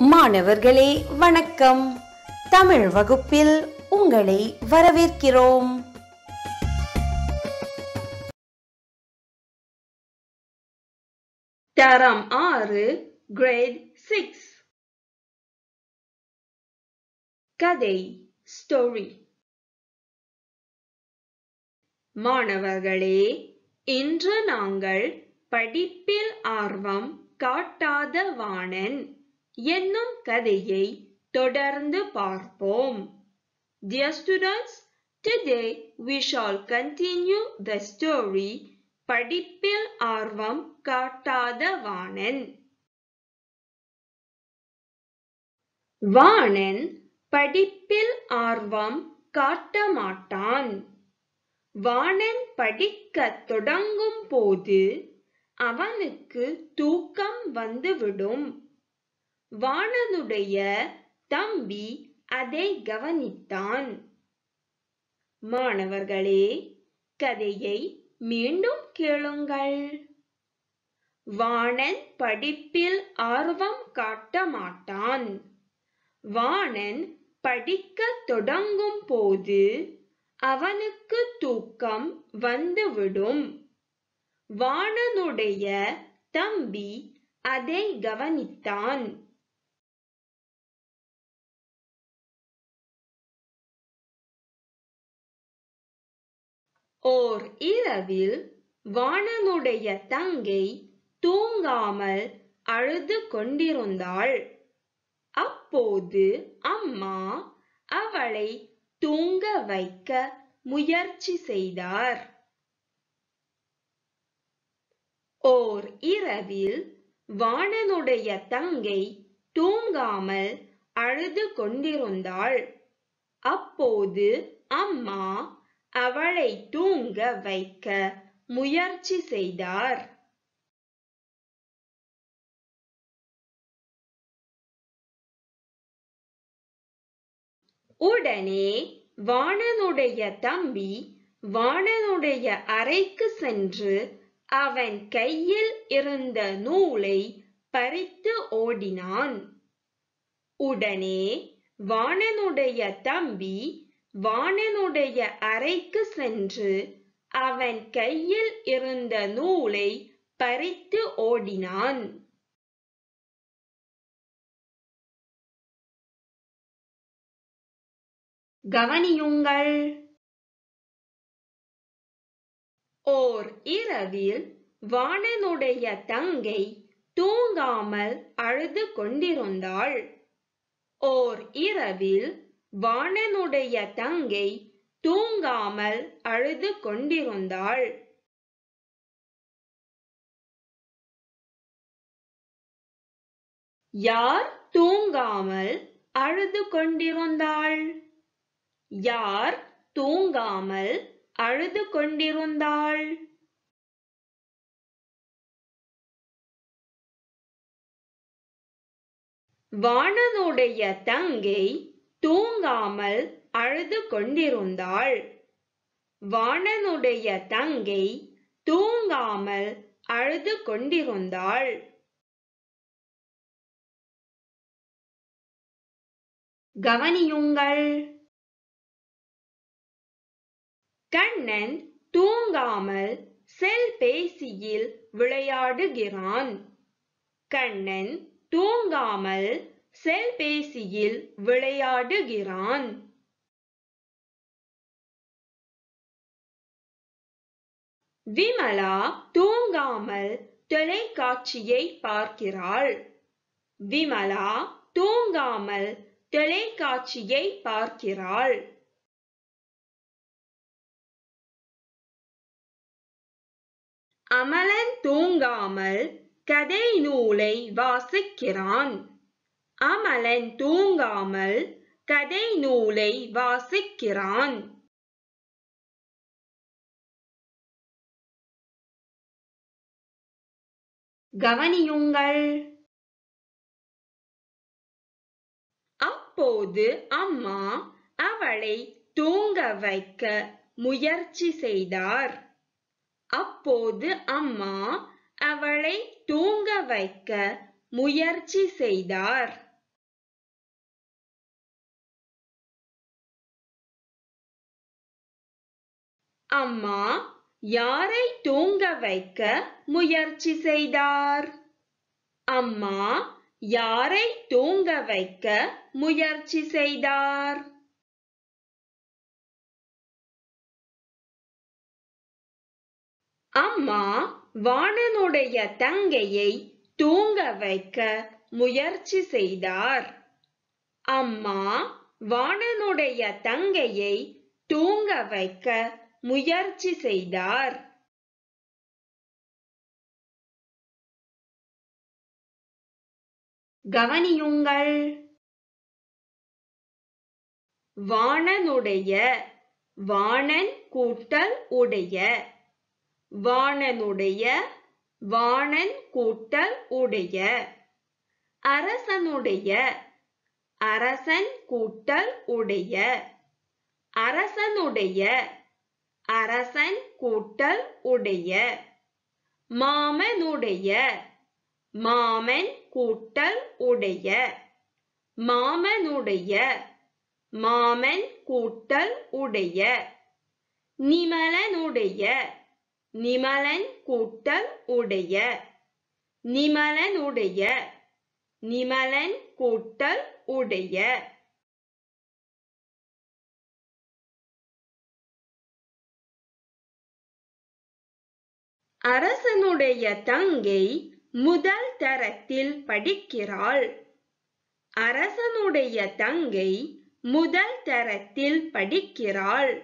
மாணவர்களே வணக்கம் தமிழ் வகுப்பில் உங்களை வரவேற்கிறோம் தரம் ஆறு கிரேட் சிக்ஸ் கதை ஸ்டோரி மாணவர்களே இன்று நாங்கள் படிப்பில் ஆர்வம் காட்டாத வாணன் என்னும் கதையை தொடர்ந்து பார்ப்போம் Dear students, today we shall continue the story படிப்பில் ஆர்வம் காட்டாத வாணன் வாணன் படிப்பில் ஆர்வம் காட்ட மாட்டான் வாணன் படிக்கத் தொடங்கும் போது அவனுக்கு தூக்கம் வந்துவிடும் வாணனுடைய தம்பி அதை கவனித்தான் மாணவர்களே கதையை மீண்டும் கேளுங்கள் வாணன் படிப்பில் ஆர்வம் காட்ட மாட்டான் வாணன் படிக்கத் தொடங்கும் போது அவனுக்கு தூக்கம் வந்துவிடும் வாணனுடைய தம்பி அதை கவனித்தான் ஓர் இரவில் வாணனுடைய தங்கை தூங்காமல் அழுது கொண்டிருந்தாள் அப்போது அம்மா அவளை தூங்க வைக்க முயற்சி செய்தார் ஓர் இரவில் வாணனுடைய தங்கை தூங்காமல் அழுது கொண்டிருந்தாள் அப்போது அம்மா அவளை தூங்க வைக்க முயற்சி செய்தார் உடனே வாணனுடைய தம்பி வாணனுடைய அறைக்கு சென்று அவன் கையில் இருந்த நூலை பறித்து ஓடினான் உடனே வாணனுடைய தம்பி வாணனுடைய அறைக்கு சென்று அவன் கையில் இருந்த நூலை பறித்து ஓடினான் கவனியுங்கள் ஓர் இரவில் வாணனுடைய தங்கை தூங்காமல் அழுது கொண்டிருந்தாள் ஓர் இரவில் வாணனுடைய தங்கை தூங்காமல் அழுது கொண்டிருந்தாள் யார் தூங்காமல் அழுது கொண்டிருந்தாள் யார் தூங்காமல் அழுது கொண்டிருந்தாள் வாணனுடைய தங்கை தூங்காமல் அழுது கொண்டிருந்தாள் வாணனுடைய தங்கை தூங்காமல் அழுது கொண்டிருந்தாள் கவனியுங்கள் கண்ணன் தூங்காமல் செல்பேசியில் விளையாடுகிறான் கண்ணன் தூங்காமல் செல்பேசியில் விளையாடுகிறான் விமலா தூங்காமல் தொலைக்காட்சியை பார்க்கிறாள் விமலா தூங்காமல் தொலைக்காட்சியை பார்க்கிறாள் அமலன் தூங்காமல் கதை நூலை வாசிக்கிறான் அமலன் தூங்காமல் கதை நூலை வாசிக்கிறான் கவனியுங்கள் அப்போது அம்மா அவளை தூங்க வைக்க முயற்சி செய்தார் அப்போது அம்மா அவளை தூங்க வைக்க முயற்சி செய்தார் அம்மா யாரை தூங்க வைக்க முயற்சி செய்தார் அம்மா யாரை தூங்க வைக்க முயற்சி செய்தார் அம்மா வாணனுடைய தங்கையை தூங்க வைக்க முயற்சி செய்தார் அம்மா வாணனுடைய தங்கையை தூங்க வைக்க முயற்சி செய்தார் கவனியுங்கள் வாணனுடைய வாணன் கூட்டல் உடைய வாணனுடைய வாணன் கூட்டல் உடைய அரசனுடைய அரசன் கூட்டல் உடைய அரசனுடைய அரசன் கூட்டல் உடைய மாமனுடைய மாமன் கூட்டல் உடைய மாமனுடைய மாமன் கூட்டல் உடைய நிமலனுடைய நிமலன் கூட்டல் உடைய நிமலனுடைய நிமலன் கூட்டல் உடைய அரசனுடைய தங்கை முதல் தரத்தில் படிக்கிறாள் அரசனுடைய தங்கை முதல் தரத்தில் படிக்கிறாள்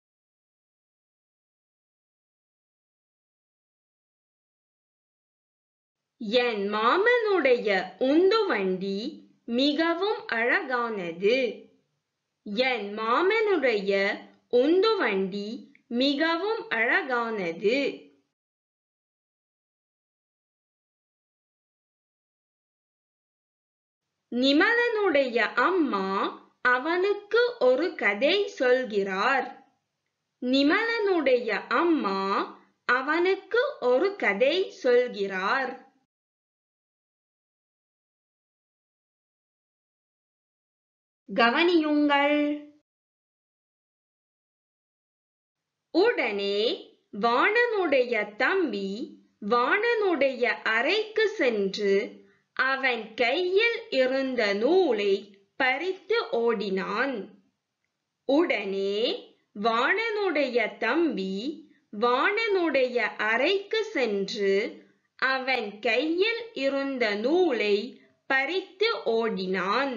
என் மாமனுடைய உந்துவண்டி மிகவும் அழகானது என் மாமனுடைய உந்துவண்டி மிகவும் அழகானது நிமலனுடைய அம்மா அவனுக்கு ஒரு கதை சொல்கிறார் நிமலனுடைய அம்மா அவனுக்கு ஒரு கதை சொல்கிறார் கவனியுங்கள் உடனே வாணனுடைய தம்பி வாணனுடைய அறைக்கு சென்று அவன் கையில் இருந்த நூலை பறித்து ஓடினான் உடனே வாணனுடைய தம்பி வாணனுடைய அறைக்கு சென்று அவன் கையில் இருந்த நூலை பறித்து ஓடினான்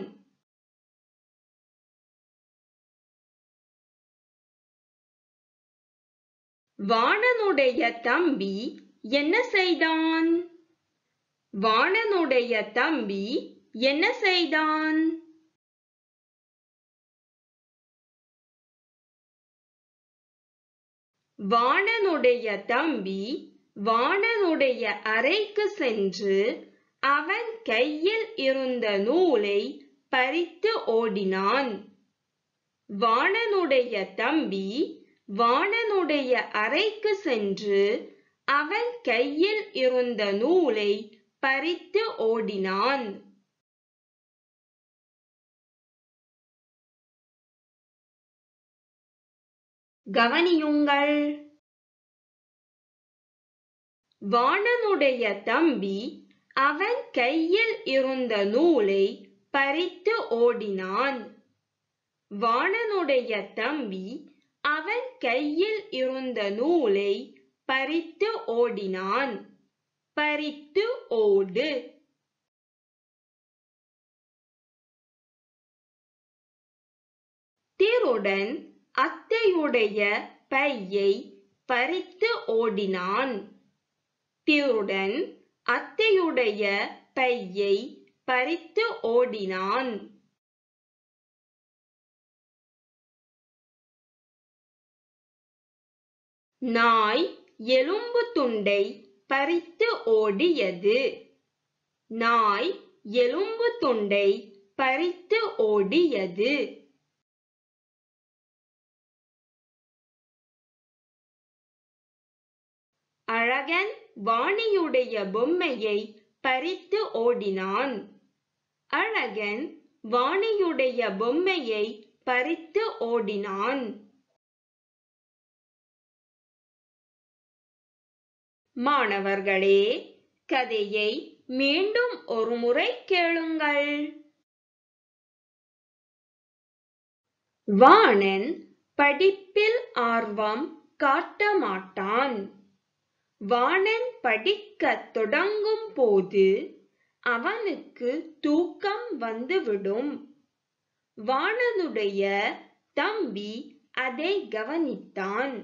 வாணனுடைய தம்பி என்ன செய்தான் வாணனுடைய தம்பி என்ன செய்தான் வாணனுடைய தம்பி வாணனுடைய அறைக்கு சென்று அவன் கையில் இருந்த நூலை பறித்து ஓடினான் வாணனுடைய தம்பி வாணனுடைய அறைக்கு சென்று அவன் கையில் இருந்த நூலை பறித்து ஓடினான் கவனியுங்கள் வாணனுடைய தம்பி அவன் கையில் இருந்த நூலை பறித்து ஓடினான் வாணனுடைய தம்பி அவன் கையில் இருந்த நூலை பறித்து ஓடினான் பறித்து ஓடு திருடன் அத்தையுடைய பையை பறித்து ஓடினான் திருடன் அத்தையுடைய பையை பறித்து ஓடினான் நாய் எலும்பு துண்டை பறித்து ஓடியது நாய் எலும்பு துண்டை பறித்து ஓடியது அழகன் வாணியுடைய பொம்மையை பறித்து ஓடினான் அழகன் வாணியுடைய பொம்மையை பறித்து ஓடினான் மாணவர்களே கதையை மீண்டும் ஒருமுறை கேளுங்கள் வாணன் படிப்பில் ஆர்வம் காட்ட மாட்டான் வாணன் படிக்கத் தொடங்கும் போது அவனுக்கு தூக்கம் வந்துவிடும் வாணனுடைய தம்பி அதை கவனித்தான்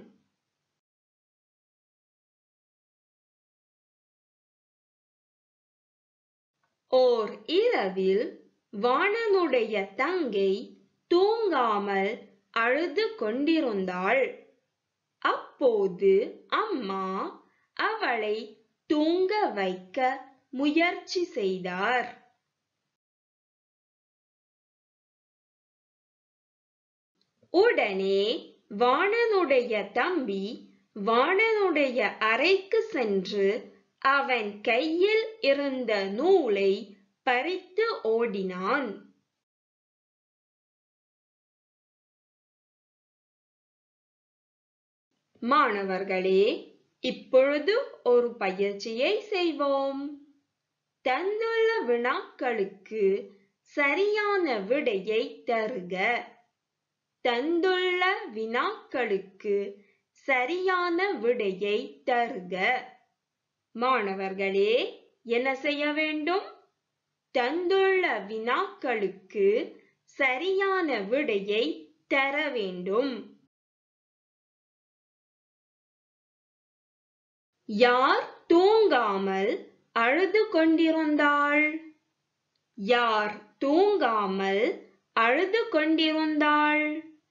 ஓர் இரவில் வாணனுடைய தங்கை தூங்காமல் அழுது கொண்டிருந்தாள் அப்போது அம்மா அவளை தூங்க வைக்க முயற்சி செய்தார் உடனே வாணனுடைய தம்பி வாணனுடைய அறைக்கு சென்று அவன் கையில் இருந்த நூலை பறித்து ஓடினான் மாணவர்களே இப்பொழுது ஒரு பயிற்சியை செய்வோம் தந்துள்ள வினாக்களுக்கு சரியான விடையை தருக தந்துள்ள வினாக்களுக்கு சரியான விடையை தருக மாணவர்களே என்ன செய்ய வேண்டும் தந்துள்ள வினாக்களுக்கு சரியான விடையை தர வேண்டும் யார் தூங்காமல் அழுது கொண்டிருந்தாள் யார் தூங்காமல் அழுது கொண்டிருந்தாள்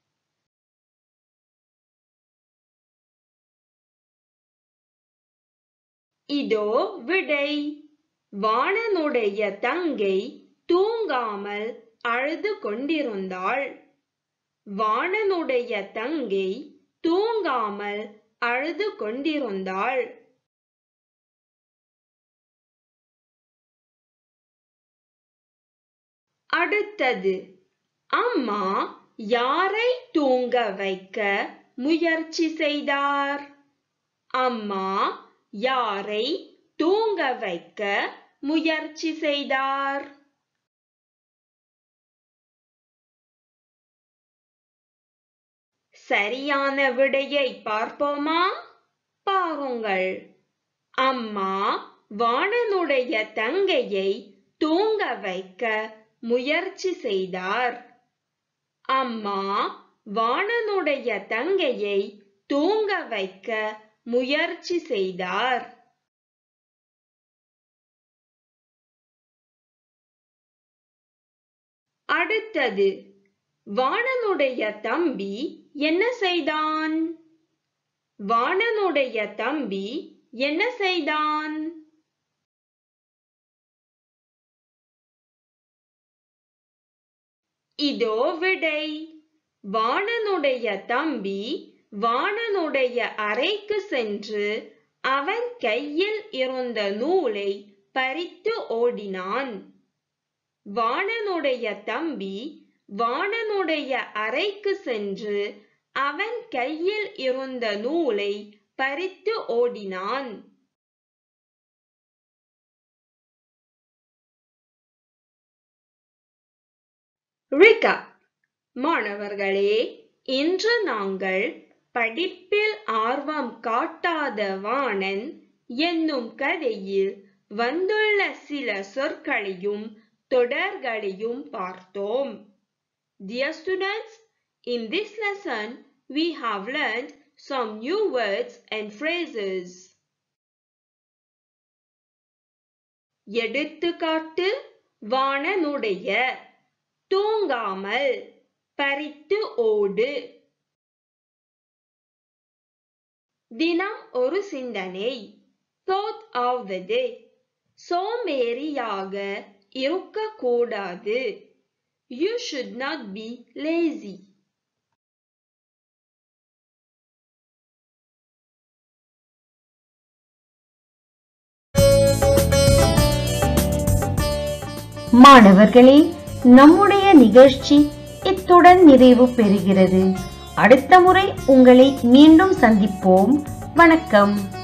இதோ விடை வாணனுடைய தங்கை தூங்காமல் அழுது கொண்டிருந்தாள் வாணனுடைய தங்கை தூங்காமல் அழுது கொண்டிருந்தாள் அடுத்தது அம்மா யாரை தூங்க வைக்க முயற்சி செய்தார் அம்மா யாரை தூங்க வைக்க முயற்சி செய்தார் சரியான விடையை பார்ப்போமா பாருங்கள் அம்மா வாணனுடைய தங்கையை தூங்க வைக்க முயற்சி செய்தார் அம்மா வாணனுடைய தங்கையை தூங்க வைக்க முயற்சி செய்தார் அடுத்தது வாணனுடைய தம்பி என்ன செய்தான் வாணனுடைய தம்பி என்ன செய்தான் இதோ விடை வாணனுடைய தம்பி வாணனுடைய அறைக்கு சென்று அவன் கையில் இருந்த நூலை பறித்து ஓடினான் வாணனுடைய தம்பி வாணனுடைய அறைக்கு சென்று அவன் கையில் இருந்த நூலை பறித்து ஓடினான் ரிகப் மாணவர்களே இன்று நாங்கள் படிப்பில் ஆர்வம் காட்டாத வாணன் என்னும் கதையில் வந்துள்ள சில சொற்களையும் தொடர்களையும் பார்த்தோம் Dear students, in this lesson we have learned some new words and phrases. எடுத்துக்காட்டு வாணனுடைய தூங்காமல் பறித்து ஓடு தினம் ஒரு சிந்தனை thought of the day சோம்பேறியாக இருக்கக்கூடாது you should not be lazy மாணவர்களே நம்முடைய நிகழ்ச்சி இத்துடன் நிறைவு பெறுகிறது அடுத்த முறை உங்களை மீண்டும் சந்திப்போம் வணக்கம்